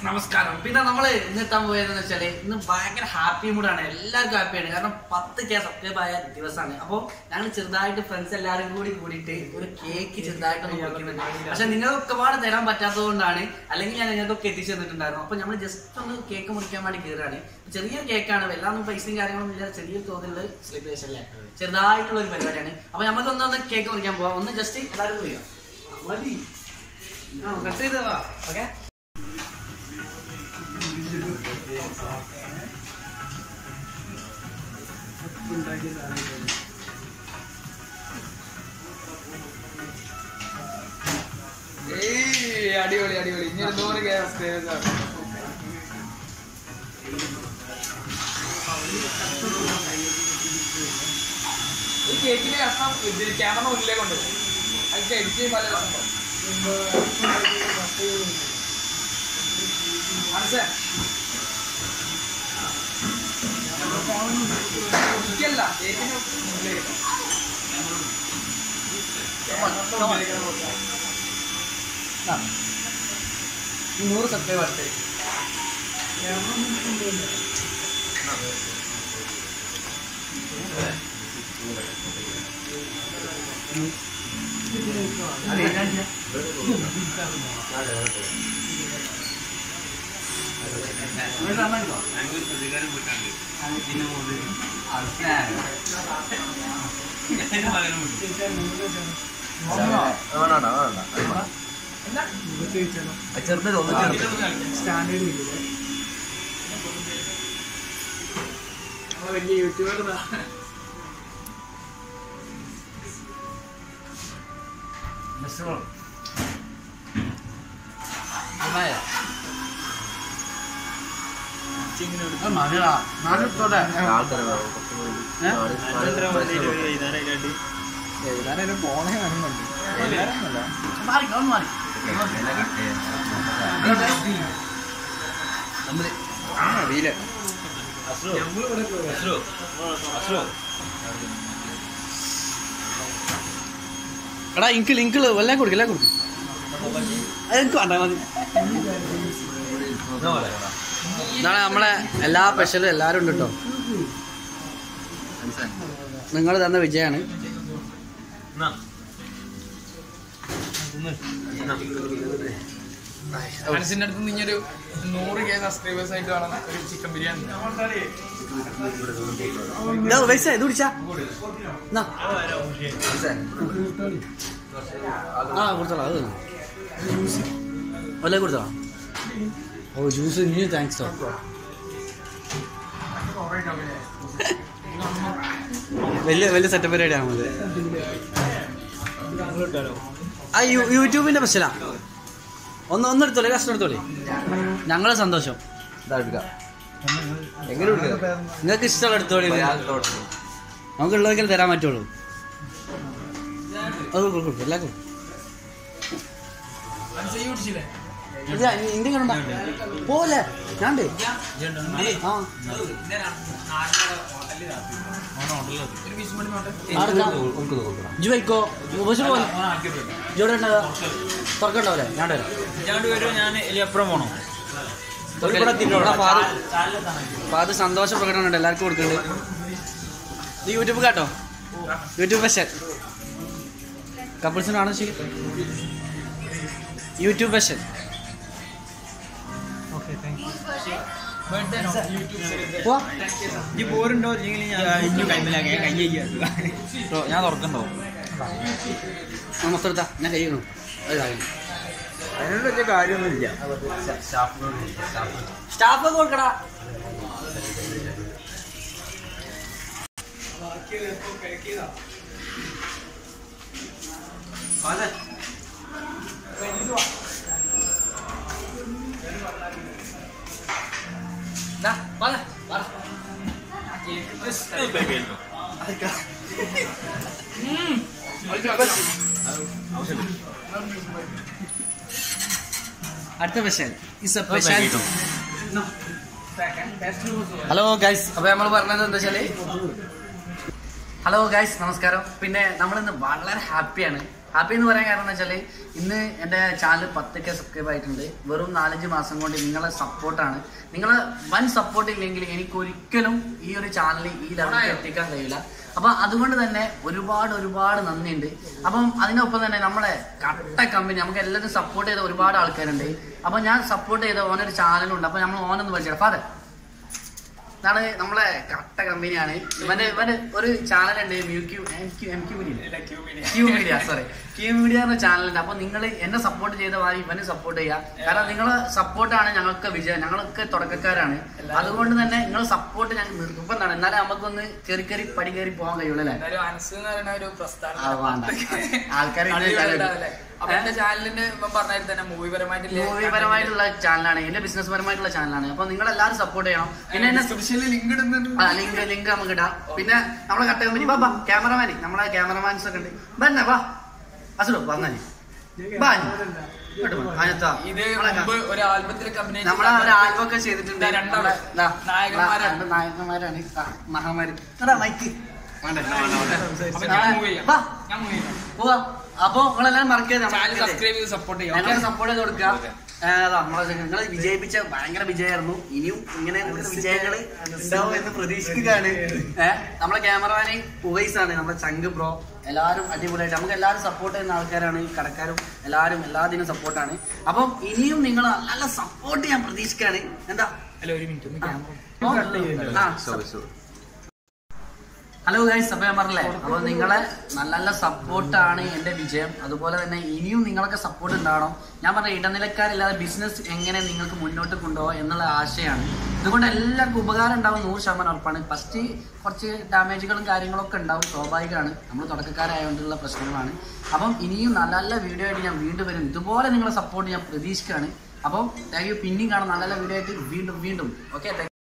നമസ്കാരം പിന്നെ നമ്മള് ഇന്ന് എത്താൻ പോയതെന്ന് വെച്ചാല് ഇന്ന് ഭയങ്കര ഹാപ്പി മൂഡാണ് എല്ലാവർക്കും ഹാപ്പിയാണ് കാരണം പത്ത് കെ സബ്സ്ക്രൈബ് ആയ ദിവസമാണ് അപ്പോൾ ഞങ്ങൾ ചെറുതായിട്ട് ഫ്രണ്ട്സ് എല്ലാവരും കൂടി കൂടിയിട്ട് ഒരു കേക്ക് ചെറുതായിട്ടൊന്ന് മുറിക്കുന്നുണ്ട് പക്ഷെ നിങ്ങൾക്കൊക്കെ പാട് തരാൻ പറ്റാത്തത് കൊണ്ടാണ് അല്ലെങ്കിൽ ഞാൻ നിങ്ങൾക്കൊക്കെ എത്തിച്ചു തന്നിട്ടുണ്ടായിരുന്നു അപ്പൊ നമ്മൾ ജസ്റ്റ് ഒന്ന് കേക്ക് മുറിക്കാൻ വേണ്ടി കയറുകയാണ് ചെറിയൊരു കേക്കാണ് വല്ലാതൊന്നും പൈസയും കാര്യങ്ങളൊന്നും ഇല്ല ചെറിയൊരു തോതിലുള്ള സെലിബ്രേഷൻ അല്ലേ ചെറുതായിട്ടുള്ള ഒരു പരിപാടിയാണ് അപ്പൊ നമുക്ക് ഒന്നൊന്ന് കേക്ക് മുറിക്കാൻ പോവാം ഒന്ന് ജസ്റ്റ് എല്ലാവരും മുറിക്കാം മതി ആ കട്ട് ചെയ്ത് ഓക്കെ ഏയ് അടിപൊളി അടിപൊളി ഇനി ഒരു നൂറ് കെ സബ്സ്ക്രൈബേഴ്സ് ആണ് ഈ കേക്കിന്റെ കഷ്ണം ഇതിൽ ക്യാമറ മുന്നിലേക്ക് കൊണ്ട് അത് എഡിറ്റ് ചെയ്യുമ്പോൾ നല്ല രസമുണ്ടാവും. മനസ്സിലായോ? എനിക്കല്ല കേക്കിന് മുന്നിലേക്ക് നൂറ് സബ്സ്ക്രൈബേഴ്സ് നമ്മള് വലിയ യൂട്യൂബർ എഴുതാനൊരു പോണേ കാണുന്നുണ്ട് അറിയില്ല എടാ ഇങ്കിൾ ഇങ്കിൾ എല്ലാം കൊടുക്കും എല്ലാം കൊടുക്കും എനിക്ക് വേണ്ട മതി ഇതാണ് നമ്മളെ എല്ലാ സ്പെഷ്യലും എല്ലാവരും ഉണ്ട് കേട്ടോ നിങ്ങൾ തന്ന വിജയാണ് മനസ്സിന്റെ അടുത്ത് നിന്ന് ഒരു നൂറ് കെ സബ്സ്ക്രൈബേഴ്സ് ആയിട്ട് വേണം ഒരു ചിക്കൻ ബിരിയാണി ഇതാ പൈസ ഇത് കുടിച്ചാ എന്നാ. ആ കൊടുത്തോളാം അത് വല്ല കൊടുത്തോളാം ഓ ജ്യൂസ് ഇനി താങ്ക്സ് കേട്ടോ വലിയ വലിയ സെറ്റപ്പ് പരിപാടിയാണ് അത് ആ യു- യൂട്യൂബിന്റെ പ്രശ്നലാ ഒന്ന് ഒന്നെടുത്തോളെ കഷ്ടം എടുത്തോളെ ഞങ്ങളെ സന്തോഷം എങ്ങനെ നിങ്ങൾക്ക് ഇഷ്ടമുള്ള എടുത്തോളി നമുക്ക് ഉള്ളതൊക്കെ തരാൻ പറ്റുള്ളൂ അത് കൊടുക്കും കൊടുക്കും എല്ലാം കൊടുക്കും ഇത് ഇന്ത്യ കണ്ട പോലെ ഞാണ്ട് ആ ഇജ്ജ് വയ്ക്കോ ഉപശം പോലെ ഇജോടെ തുറക്കണ്ടാവില്ലേ ഞാൻ തരാം ഇവിടെ തിന്നോടാ ഫാദർ ഫാദർ സന്തോഷ പ്രകടനമുണ്ട് എല്ലാവർക്കും കൊടുക്കുന്നുണ്ട് ഇത് യൂട്യൂബ് കേട്ടോ യൂട്യൂബ് പക്ഷേ കപ്പിൾസിനാണോ ശരി യൂട്യൂബ് പക്ഷേ പോവാ പോരുണ്ടോ ഞാൻ തുറക്കണ്ടോ ആ, മൊത്തം എടുത്താ ഞാൻ കഴിയണു അത് കാര്യം അതിനോട് വലിയ കാര്യമൊന്നുമില്ല സ്റ്റാഫ് കൊടുക്കടാ അതെ ദാ, വാ, വാ. അതൊക്കെ. ഉം. അടുത്ത special is a special hello guys അപ്പൊ നമ്മൾ പറഞ്ഞത് എന്താ വെച്ചാല് ഹലോ ഗൈസ് നമസ്കാരം പിന്നെ നമ്മൾ ഇന്ന് വളരെ ഹാപ്പിയാണ് ഹാപ്പി എന്ന് പറയാൻ കാരണം എന്ന് വെച്ചാൽ ഇന്ന് എൻ്റെ ചാനൽ പത്ത് കെ സബ്സ്ക്രൈബ് ആയിട്ടുണ്ട് വെറും നാലഞ്ച് മാസം കൊണ്ട് നിങ്ങളെ സപ്പോർട്ടാണ് നിങ്ങളെ വൻ സപ്പോർട്ട് ഇല്ലെങ്കിൽ എനിക്ക് ഒരിക്കലും ഈ ഒരു ചാനൽ ഈ ലെവലിൽ എത്തിക്കാൻ കഴിയില്ല അപ്പൊ അതുകൊണ്ട് തന്നെ ഒരുപാട് ഒരുപാട് നന്ദിയുണ്ട് അപ്പം അതിനൊപ്പം തന്നെ നമ്മളെ കട്ട കമ്പനി നമുക്ക് എല്ലാവരും സപ്പോർട്ട് ചെയ്ത ഒരുപാട് ആൾക്കാരുണ്ട് അപ്പൊ ഞാൻ സപ്പോർട്ട് ചെയ്ത ഓനൊരു ചാനലുണ്ട് അപ്പൊ നമ്മൾ ഓനൊന്ന് പരിചയം ഫാദർ ഇതാണ് നമ്മളെ കട്ട കമ്പനിയാണ് ഇവന്റെ ഇവന്റെ ഒരു ചാനലുണ്ട് മ്യൂക്യൂ M Q M Q media Q media sorry Q media എന്ന ചാനലുണ്ട് അപ്പൊ നിങ്ങൾ എന്നെ സപ്പോർട്ട് ചെയ്ത മാതിരി ഇവനെ സപ്പോർട്ട് ചെയ്യുക കാരണം നിങ്ങളെ സപ്പോർട്ടാണ് ഞങ്ങൾക്ക് വിജയം ഞങ്ങളൊക്കെ തുടക്കക്കാരാണ് അതുകൊണ്ട് തന്നെ നിങ്ങൾ സപ്പോർട്ട് ഞങ്ങൾ നിർബന്ധമാണ് എന്നാലേ നമുക്കൊന്ന് കയറി കയറി പടി കയറി പോകാൻ കഴിയുള്ളൂ അല്ലേ എന്തായാലും അനസ് എന്ന് പറയുന്ന ഒരു പ്രസ്ഥാനം ആ, വേണ്ട. ആൾക്കാര് ഇത് അടിപൊളിയുണ്ടാവല്ലേ? അപ്പൊ എന്റെ ചാനലിന്റെ ഇപ്പം പറഞ്ഞാൽ തന്നെ മൂവി പരമായിട്ടില്ലേ മൂവിപരമായിട്ടുള്ള ചാനലാണ് എന്റെ ബിസിനസ് പരമായിട്ടുള്ള ചാനലാണ് അപ്പൊ നിങ്ങൾ എല്ലാവരും സപ്പോർട്ട് ചെയ്യണം പിന്നെ എന്നെ ഡിസ്ക്രിപ്ഷനിൽ ലിങ്ക് ഇടുന്നുണ്ട് ആ ലിങ്ക് ലിങ്ക് നമുക്ക് ഇടാം പിന്നെ നമ്മളെ കട്ട കമ്പനി ബാ ക്യാമറമാൻ നമ്മളെ ക്യാമറമാൻസ് ഒക്കെ ഉണ്ട് ബന്നെ വാ അസുലോ വന്നാലി ബാ ഇനി. ഇങ്ങോട്ട് വാ. അതിനകത്താ. ഇത് നമ്മളെ മുമ്പ് ഒരു ആൽബത്തിലൊക്കെ അഭിനയിച്ച നമ്മളെ ഒരു ആൽബം ഒക്കെ ചെയ്തിട്ടുണ്ട് ഇതാ രണ്ടാള്. നമ്മളെ- ദാ, നായകന്മാരാണ്. ദാ, രണ്ട് നായകന്മാരാണ് ആ, മഹാമാരി എടാ മൈക്ക് വേണ്ട, വേണ്ട, വേണ്ട, വേണ്ട. അപ്പൊ ഞാൻ മൂവ് ചെയ്യാം വാ, ഞാൻ മൂവ് ചെയ്യാം പോവാ അപ്പൊ നിങ്ങളെല്ലാം മറക്കരുത് ചാനൽ സബ്സ്ക്രൈബ് ചെയ്ത് സപ്പോർട്ട് ചെയ്യാം ഞങ്ങളെ സപ്പോർട്ട് ചെയ്ത് കൊടുക്കുക നമ്മളെ നിങ്ങൾ വിജയിപ്പിച്ച ഭയങ്കര വിജയമായിരുന്നു ഇനിയും ഇങ്ങനെ കൂടുതൽ വിജയങ്ങള് ഉണ്ടാവും എന്ന് പ്രതീക്ഷിക്കുകയാണ് ഏഹ് നമ്മളെ ക്യാമറമാന് ഉവൈസ് ആണ് നമ്മുടെ ചങ്ക് ബ്രോ എല്ലാവരും അടിപൊളിയായിട്ട് നമുക്ക് എല്ലാവരും സപ്പോർട്ട് ചെയ്യുന്ന ആൾക്കാരാണ് ഈ കടക്കാരും എല്ലാവരും എല്ലാത്തിനും സപ്പോർട്ടാണ് അപ്പം ഇനിയും നിങ്ങൾ നല്ല സപ്പോർട്ട് ഞാൻ പ്രതീക്ഷിക്കുകയാണ് എന്താ അല്ല ഒരു മിനിറ്റ് ഒന്ന് ക്യാമറ ആ, ഹലോ ഗൈസ് അപ്പൊ ഞാൻ പറഞ്ഞില്ലേ അപ്പൊ നിങ്ങളെ നല്ല നല്ല സപ്പോർട്ടാണ് എന്റെ വിജയം അതുപോലെ തന്നെ ഇനിയും നിങ്ങളൊക്കെ സപ്പോർട്ട് ഉണ്ടാവണം ഞാൻ പറഞ്ഞ ഇടനിലക്കാരില്ലാതെ ബിസിനസ് എങ്ങനെ നിങ്ങൾക്ക് മുന്നോട്ട് കൊണ്ടുപോകാം എന്നുള്ള ആശയമാണ് ഇതുകൊണ്ട് എല്ലാവർക്കും ഉപകാരം ഉണ്ടാവും നൂറ് ശതമാനം ഉറപ്പാണ് ഫസ്റ്റ് കുറച്ച് ഡാമേജുകളും കാര്യങ്ങളൊക്കെ ഉണ്ടാവും സ്വാഭാവികമാണ് നമ്മൾ തുടക്കക്കാരായതുകൊണ്ടുള്ള പ്രശ്നങ്ങളാണ് അപ്പം ഇനിയും നല്ല നല്ല വീഡിയോ ആയിട്ട് ഞാൻ വീണ്ടും വരും ഇതുപോലെ നിങ്ങളെ സപ്പോർട്ട് ഞാൻ പ്രതീക്ഷിക്കുകയാണ് അപ്പം താങ്ക് യു പിന്നെയും കാണാം നല്ല നല്ല വീഡിയോ ആയിട്ട് വീണ്ടും വീണ്ടും ഓക്കെ